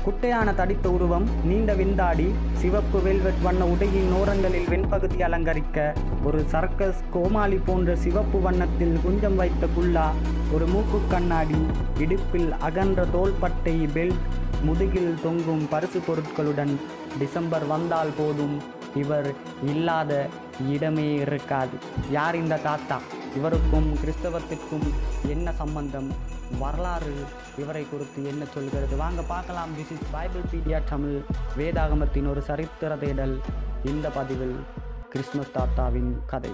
குட்டையான தடித்த உருவம் நீண்ட விந்தாடி சிவப்பு வெல்வெட் வண்ண உடையின் ஓரங்களில் வெண்பகுதி அலங்கரிக்க ஒரு சர்க்கஸ் கோமாளி போன்ற சிவப்பு வண்ணத்தில் குஞ்சம் வைத்த குல்லா ஒரு மூக்கு கண்ணாடி இடுப்பில் அகன்ற தோள்பட்டை பெல்ட் முதுகில் தொங்கும் பரிசு பொருட்களுடன் டிசம்பர் வந்தால் போதும் இவர் இல்லாத இடமே இருக்காது யார் இந்த தாத்தா இவருக்கும் கிறிஸ்தவத்திற்கும் என்ன சம்பந்தம் வரலாறு இவரை குறித்து என்ன சொல்கிறது வாங்க பார்க்கலாம் this is Biblepedia Tamil வேதாகமத்தின் ஒரு சரித்திர தேடல் இந்த பதிவில் கிறிஸ்மஸ் தாத்தாவின் கதை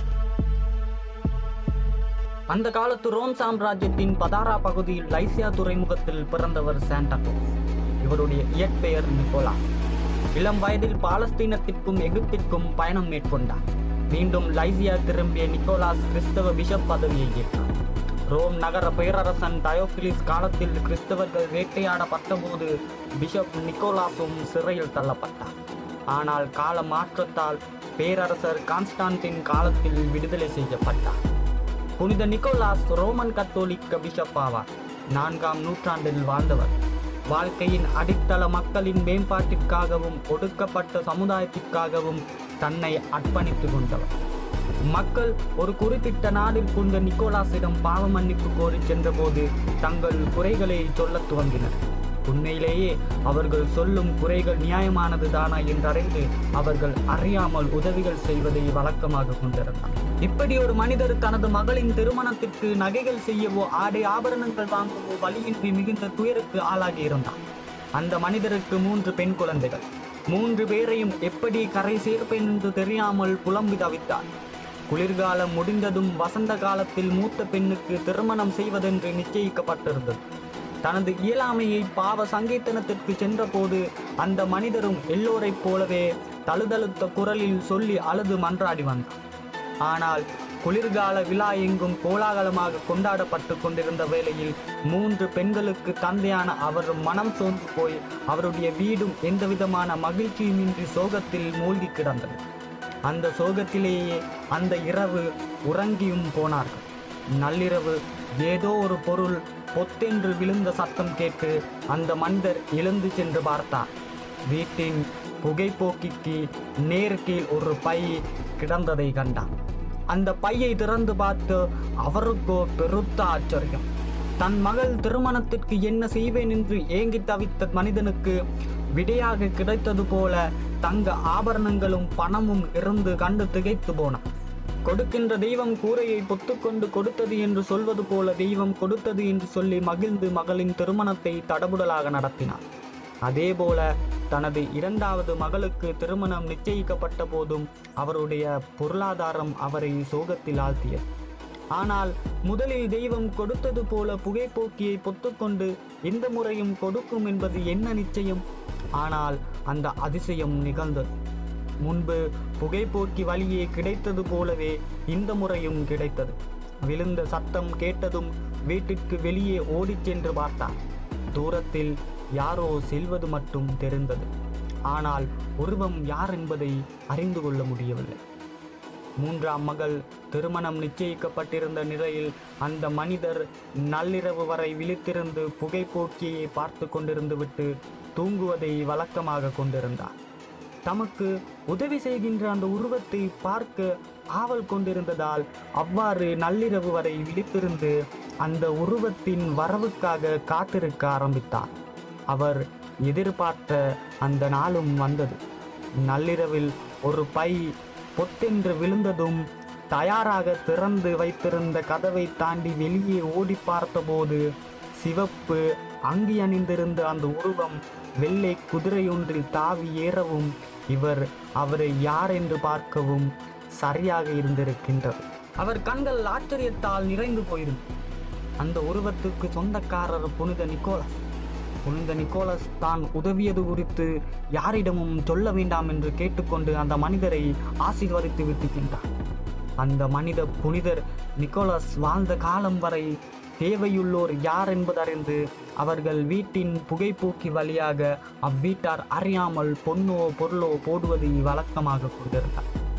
அந்த காலத்து ரோம் சாம்ராஜ்யத்தின் பதாரா பகுதியில் லைசியா துறைமுகத்தில் பிறந்தவர் சாண்டா கிளாஸ் இவருடைய இயற்பெயர் நிக்கோலா இளம் வயதில் பாலஸ்தீனத்திற்கும் எகிப்திற்கும் பயணம் மேற்கொண்டார் மீண்டும் லைசியா திரும்பிய நிக்கோலாஸ் கிறிஸ்தவ பிஷப் பதவியை ஏற்றார் ரோம் நகர பேரரசன் டயோபிலிஸ் காலத்தில் கிறிஸ்தவர்கள் வேட்டையாடப்பட்டபோது பிஷப் நிக்கோலாஸும் சிறையில் தள்ளப்பட்டார் ஆனால் கால மாற்றத்தால் பேரரசர் கான்ஸ்டான்டின் காலத்தில் விடுதலை செய்யப்பட்டார் புனித நிக்கோலாஸ் ரோமன் கத்தோலிக்க பிஷப் ஆவார் நான்காம் நூற்றாண்டில் வாழ்ந்தவர் வாழ்க்கையின் அடித்தள மக்களின் மேம்பாட்டிற்காகவும் ஒடுக்கப்பட்ட சமுதாயத்திற்காகவும் தன்னை அர்ப்பணித்துக் கொண்டவர் மக்கள் ஒரு குறிப்பிட்ட நாடில் புனித நிக்கோலாஸிடம் பாவ மன்னிப்பு கோரி சென்றபோது தங்கள் குறைகளை சொல்லத் துவங்கினர் உண்மையிலேயே அவர்கள் சொல்லும் குறைகள் நியாயமானது தானா என்றறிந்து அவர்கள் அறியாமல் உதவிகள் செய்வதை வழக்கமாக கொண்டிருந்தார் இப்படி ஒரு மனிதர் தனது மகளின் திருமணத்திற்கு நகைகள் செய்யவோ ஆடை ஆபரணங்கள் வாங்கவோ வழியின்றி மிகுந்த துயருக்கு ஆளாகி இருந்தார் அந்த மனிதருக்கு மூன்று பெண் குழந்தைகள் மூன்று பேரையும் எப்படி கரை சேர்ப்பேன் என்று தெரியாமல் புலம்பி தவித்தார் குளிர்காலம் முடிந்ததும் வசந்த காலத்தில் மூத்த பெண்ணுக்கு திருமணம் செய்வதென்று நிச்சயிக்கப்பட்டிருந்தது தனது இயலாமையை பாவ சங்கீர்த்தனத்திற்கு சென்றபோது அந்த மனிதரும் எல்லோரைப் போலவே தழுதழுத்த குரலில் சொல்லி அழுது மன்றாடி வந்தார் ஆனால் குளிர்கால விழா எங்கும் கோலாகலமாக கொண்டாடப்பட்டு கொண்டிருந்த வேளையில் மூன்று பெண்களுக்கு தந்தையான அவர் மனம் சோர்ந்து போய் அவருடைய வீடும் எந்தவிதமான மகிழ்ச்சியுமின்றி சோகத்தில் மூழ்கி கிடந்தது அந்த சோகத்திலேயே அந்த இரவு உறங்கியும் போனார்கள் நள்ளிரவு ஏதோ ஒரு பொருள் பொத்தென்று விழுந்த சத்தம் கேட்டு அந்த மனிதர் எழுந்து சென்று பார்த்தார் வீட்டின் புகைப்போக்கிக்கு நேர்கீழ் ஒரு பை கிடந்ததை கண்டார் அந்த பையை திறந்து பார்த்து அவருக்கோ பெருத்த ஆச்சரியம் தன் மகள் திருமணத்திற்கு என்ன செய்வேன் என்று ஏங்கி தவித்த மனிதனுக்கு விடையாக கிடைத்தது போல தங்க ஆபரணங்களும் பணமும் இருந்து கண்டு திகைத்து போனார் கொடுக்கின்ற தெய்வம் கூரையை பொத்துக்கொண்டு கொடுத்தது என்று சொல்வது போல தெய்வம் கொடுத்தது என்று சொல்லி மகிழ்ந்து மகளின் திருமணத்தை தடபுடலாக நடத்தினார் அதேபோல தனது இரண்டாவது மகளுக்கு திருமணம் நிச்சயிக்கப்பட்ட போதும் அவருடைய பொருளாதாரம் அவரை சோகத்தில் ஆழ்த்தியது ஆனால் முதலில் தெய்வம் கொடுத்தது போல புகைப்போக்கியை பொத்துக்கொண்டு இந்த முறையும் கொடுக்கும் என்பது என்ன நிச்சயம் ஆனால் அந்த அதிசயம் நிகழ்ந்தது முன்பு புகைப்போக்கி வழியே கிடைத்தது போலவே இந்த முறையும் கிடைத்தது விழுந்த சத்தம் கேட்டதும் வீட்டிற்கு வெளியே ஓடிச் சென்று பார்த்தார் தூரத்தில் யாரோ செல்வது மட்டும் தெரிந்தது ஆனால் உருவம் யார் என்பதை அறிந்து கொள்ள முடியவில்லை மூன்றாம் மகள் திருமணம் நிச்சயிக்கப்பட்டிருந்த நிலையில் அந்த மனிதர் நள்ளிரவு வரை விழித்திருந்து புகைப்போக்கியை பார்த்து கொண்டிருந்து விட்டு தூங்குவதை வழக்கமாக கொண்டிருந்தார் தமக்கு உதவி செய்கின்ற அந்த உருவத்தை பார்க்க ஆவல் கொண்டிருந்ததால் அவ்வாறு நள்ளிரவு வரை விழித்திருந்து அந்த உருவத்தின் வரவுக்காக காத்திருக்க ஆரம்பித்தார் அவர் எதிர்பார்த்த அந்த நாளும் வந்தது நள்ளிரவில் ஒரு பை பொத்தென்று விழுந்ததும் தயாராக திறந்து வைத்திருந்த கதவை தாண்டி வெளியே ஓடி பார்த்தபோது சிவப்பு அங்கி அணிந்திருந்த அந்த உருவம் வெள்ளை குதிரையொன்றில் தாவி ஏறவும் இவர் அவரை யார் என்று பார்க்கவும் சரியாக இருந்திருக்கின்றது அவர் கண்கள் ஆச்சரியத்தால் நிறைந்து போயிருந்தது அந்த உருவத்துக்கு சொந்தக்காரர் புனித நிக்கோலஸ் புனித நிக்கோலஸ் தான் உதவியது குறித்து யாரிடமும் சொல்ல வேண்டாம் என்று கேட்டுக்கொண்டு அந்த மனிதரை ஆசீர்வதித்து விட்டு சென்றார் அந்த மனித புனிதர் நிக்கோலஸ் வாழ்ந்த காலம் வரை தேவையுள்ளோர் யார் என்பதறிந்து அவர்கள் வீட்டின் புகைப்பூக்கி வழியாக அவ்வீட்டார் அறியாமல் பொன்னோ பொருளோ போடுவதை வழக்கமாக கொண்டிருந்தார்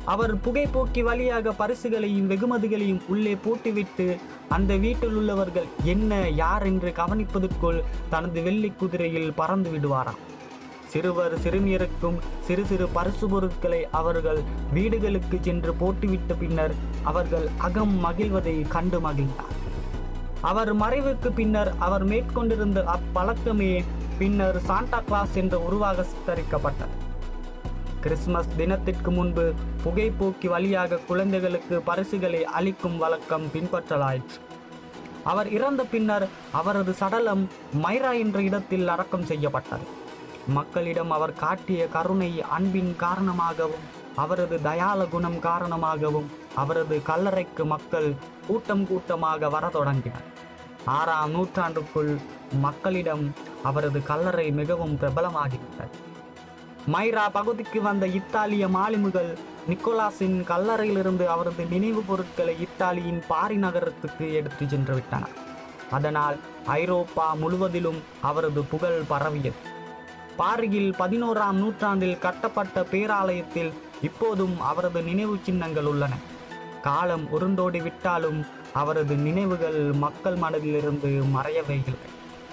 அவர் புகைப்போக்கி வழியாக பரிசுகளையும் வெகுமதிகளையும் உள்ளே போட்டுவிட்டு அந்த வீட்டில் உள்ளவர்கள் என்ன யார் என்று கவனிப்பதற்குள் தனது வெள்ளி குதிரையில் பறந்து விடுவாராம் சிறுவர் சிறுமியருக்கும் சிறு சிறு பரிசு பொருட்களை அவர்கள் வீடுகளுக்கு சென்று போட்டுவிட்ட பின்னர் அவர்கள் அகம் மகிழ்வதை கண்டு மகிழ்ந்தார் அவர் மறைவுக்கு பின்னர் அவர் மேற்கொண்டிருந்த அப்பழக்கமே பின்னர் சாண்டா கிளாஸ் என்ற உருவாக சித்தரிக்கப்பட்டது கிறிஸ்மஸ் தினத்திற்கு முன்பு புகைப்போக்கி வழியாக குழந்தைகளுக்கு பரிசுகளை அளிக்கும் வழக்கம் பின்பற்றலாயிற்று அவர் இறந்த பின்னர் அவரது சடலம் மைரா என்ற இடத்தில் அடக்கம் செய்யப்பட்டது மக்களிடம் அவர் காட்டிய கருணை அன்பின் காரணமாகவும் அவரது தயால குணம் காரணமாகவும் அவரது கல்லறைக்கு மக்கள் கூட்டம் கூட்டமாக வர தொடங்கினர் ஆறாம் நூற்றாண்டுக்குள் மக்களிடம் அவரது கல்லறை மிகவும் பிரபலமாகிவிட்டது மைரா பகுதிக்கு வந்த இத்தாலிய மாலுமிகள் நிக்கோலாஸின் கல்லறையிலிருந்து அவரது நினைவு பொருட்களை இத்தாலியின் பாரி நகரத்துக்கு எடுத்து சென்று விட்டனர் அதனால் ஐரோப்பா முழுவதிலும் அவரது புகழ் பரவியது பாரியில் பதினோராம் நூற்றாண்டில் கட்டப்பட்ட பேராலயத்தில் இப்போதும் அவரது நினைவு சின்னங்கள் உள்ளன காலம் உருண்டோடி விட்டாலும் அவரது நினைவுகள் மக்கள் மனதிலிருந்து மறையவே இல்லை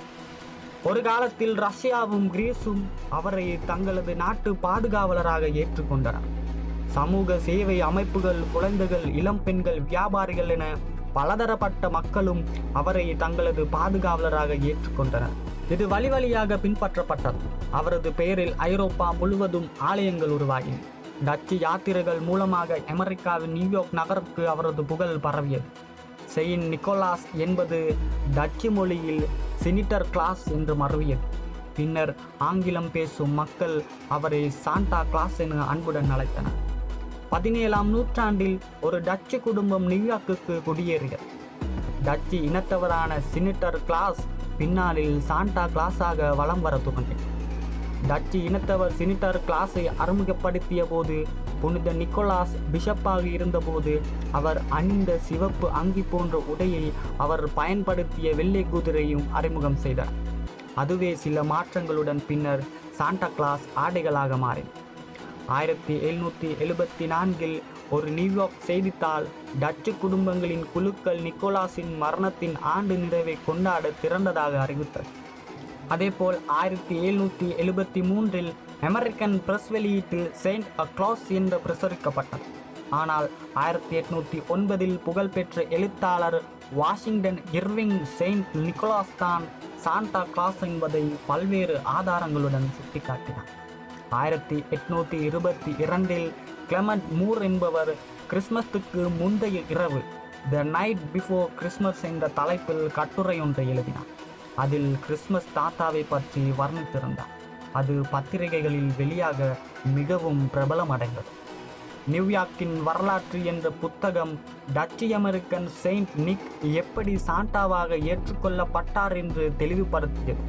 ஒரு காலத்தில் ரஷ்யாவும் கிரீஸும் அவரை தங்களது நாட்டு பாதுகாவலராக ஏற்றுக்கொண்டனர் சமூக சேவை அமைப்புகள் குழந்தைகள் இளம் பெண்கள் வியாபாரிகள் என பலதரப்பட்ட மக்களும் அவரை தங்களது பாதுகாவலராக ஏற்றுக்கொண்டனர் இது வழி வழியாக பின்பற்றப்பட்டது அவரது பெயரில் ஐரோப்பா முழுவதும் ஆலயங்கள் உருவாகின டச்சு யாத்திரைகள் மூலமாக அமெரிக்காவின் நியூயார்க் நகருக்கு அவரது புகழ் பரவியது செயின்ட் நிக்கோலாஸ் என்பது டச்சு மொழியில் சினிட்டர் கிளாஸ் என்று மருவியது பின்னர் ஆங்கிலம் பேசும் மக்கள் அவரை சாண்டா கிளாஸ் என அன்புடன் அழைத்தனர் பதினேழாம் நூற்றாண்டில் ஒரு டச்சு குடும்பம் நியூயார்க்குக்கு குடியேறியது டச்சு இனத்தவரான சினிட்டர் கிளாஸ் பின்னாளில் சாண்டா கிளாஸாக வலம் வர துவங்கியது டச்சு இனத்தவர் சினிட்டர் கிளாஸை அறிமுகப்படுத்திய போது புனித நிக்கோலாஸ் பிஷப்பாக இருந்தபோது அவர் அணிந்த சிவப்பு அங்கி போன்ற உடையை அவர் பயன்படுத்திய வெள்ளை குதிரையும் அறிமுகம் செய்தார் அதுவே சில மாற்றங்களுடன் பின்னர் சாண்டா கிளாஸ் ஆடைகளாக மாறின ஆயிரத்தி எழுநூற்றி எழுபத்தி நான்கில் ஒரு நியூயார்க் செய்தித்தாள் டச்சு குடும்பங்களின் குழுக்கள் நிக்கோலாஸின் மரணத்தின் ஆண்டு நிறைவை கொண்டாட திறந்ததாக அறிவித்தது அதேபோல் ஆயிரத்தி எழுநூற்றி எழுபத்தி மூன்றில் அமெரிக்கன் பிரஸ் வெளியீட்டில் செயின்ட் அக்ளாஸ் என்று பிரசுரிக்கப்பட்டது ஆனால் ஆயிரத்தி எட்நூற்றி ஒன்பதில் புகழ்பெற்ற எழுத்தாளர் வாஷிங்டன் இர்விங் செயின்ட் நிக்கோலாஸ் தான் சாண்டா கிளாஸ் என்பதை பல்வேறு ஆதாரங்களுடன் சுட்டிக்காட்டினார் ஆயிரத்தி எட்நூற்றி இருபத்தி இரண்டில் கிளமண்ட் மூர் என்பவர் கிறிஸ்மஸுக்கு முந்தைய இரவு த நைட் பிஃபோர் கிறிஸ்மஸ் என்ற தலைப்பில் கட்டுரை ஒன்றை எழுதினார் அதில் கிறிஸ்மஸ் தாத்தாவை பற்றி வர்ணித்திருந்தார் அது பத்திரிகைகளில் வெளியாக மிகவும் பிரபலமடைந்தது நியூயார்க்கின் வரலாற்று என்ற புத்தகம் டச்சு அமெரிக்கன் செயின்ட் நிக் எப்படி சாண்டாவாக ஏற்றுக்கொள்ளப்பட்டார் என்று தெளிவுபடுத்தியது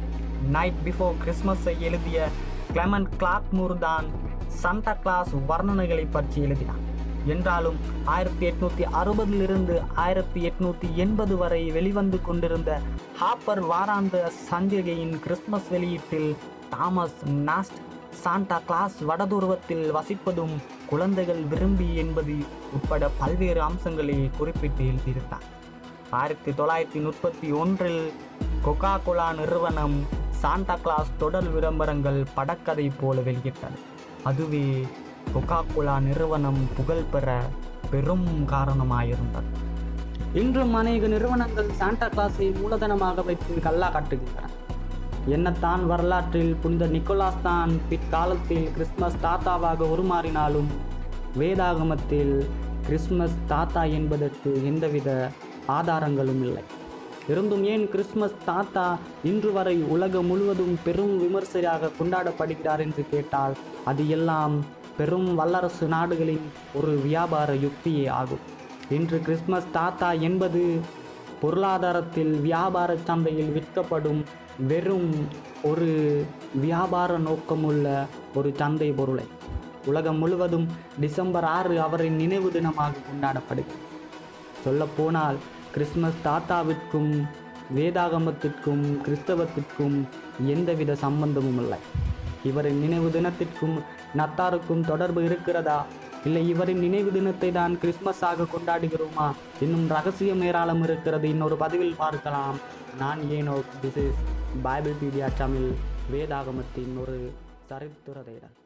நைட் பிஃபோர் கிறிஸ்மஸை எழுதிய கிளமன் கிளாக் மூர் தான் சண்டா கிளாஸ் வர்ணனைகளை பற்றி எழுதினார் என்றாலும் ஆயிரத்தி எட்நூத்தி அறுபதிலிருந்து ஆயிரத்தி எட்நூத்தி எண்பது வரை வெளிவந்து கொண்டிருந்த ஹாப்பர் வாராந்த சஞ்சிகையின் கிறிஸ்மஸ் வெளியீட்டில் தாமஸ் நாஸ்ட் சாண்டா கிளாஸ் வடதுருவத்தில் வசிப்பதும் குழந்தைகள் விரும்பி என்பது உட்பட பல்வேறு அம்சங்களை குறிப்பிட்டு எழுதியிருந்தார் ஆயிரத்தி தொள்ளாயிரத்தி முப்பத்தி ஒன்றில் கொக்கா கோலா நிறுவனம் சாண்டா கிளாஸ் தொடர் விளம்பரங்கள் படக்கதை போல வெளியிட்டது அதுவே கொக்கா கோலா நிறுவனம் புகழ் பெற பெரும் காரணமாயிருந்தது இன்றும் அநேக நிறுவனங்கள் சாண்டா கிளாஸை மூலதனமாக வைத்து கல்லா காட்டுகின்றன என்னத்தான் வரலாற்றில் புனித நிக்கோலாஸ் தான் பிற்காலத்தில் கிறிஸ்மஸ் தாத்தாவாக உருமாறினாலும் வேதாகமத்தில் கிறிஸ்மஸ் தாத்தா என்பதற்கு எந்தவித ஆதாரங்களும் இல்லை இருந்தும் ஏன் கிறிஸ்மஸ் தாத்தா இன்று வரை உலகம் முழுவதும் பெரும் விமர்சையாக கொண்டாடப்படுகிறார் என்று கேட்டால் அது எல்லாம் பெரும் வல்லரசு நாடுகளின் ஒரு வியாபார யுக்தியே ஆகும் இன்று கிறிஸ்மஸ் தாத்தா என்பது பொருளாதாரத்தில் வியாபார சந்தையில் விற்கப்படும் வெறும் ஒரு வியாபார நோக்கமுள்ள ஒரு சந்தை பொருளை உலகம் முழுவதும் டிசம்பர் ஆறு அவரின் நினைவு தினமாக கொண்டாடப்படுகிறது சொல்லப்போனால் கிறிஸ்மஸ் தாத்தாவிற்கும் வேதாகமத்திற்கும் கிறிஸ்தவத்திற்கும் எந்தவித சம்பந்தமும் இல்லை இவரின் நினைவு தினத்திற்கும் நத்தாருக்கும் தொடர்பு இருக்கிறதா இல்லை இவரின் நினைவு தினத்தை தான் கிறிஸ்மஸாக கொண்டாடுகிறோமா இன்னும் ரகசியம் ஏராளம் இருக்கிறது இன்னொரு பதிவில் பார்க்கலாம் நான் ஏனோ this is Biblepedia Tamil வேதாகமத்தின் ஒரு சரித்திர தேடல்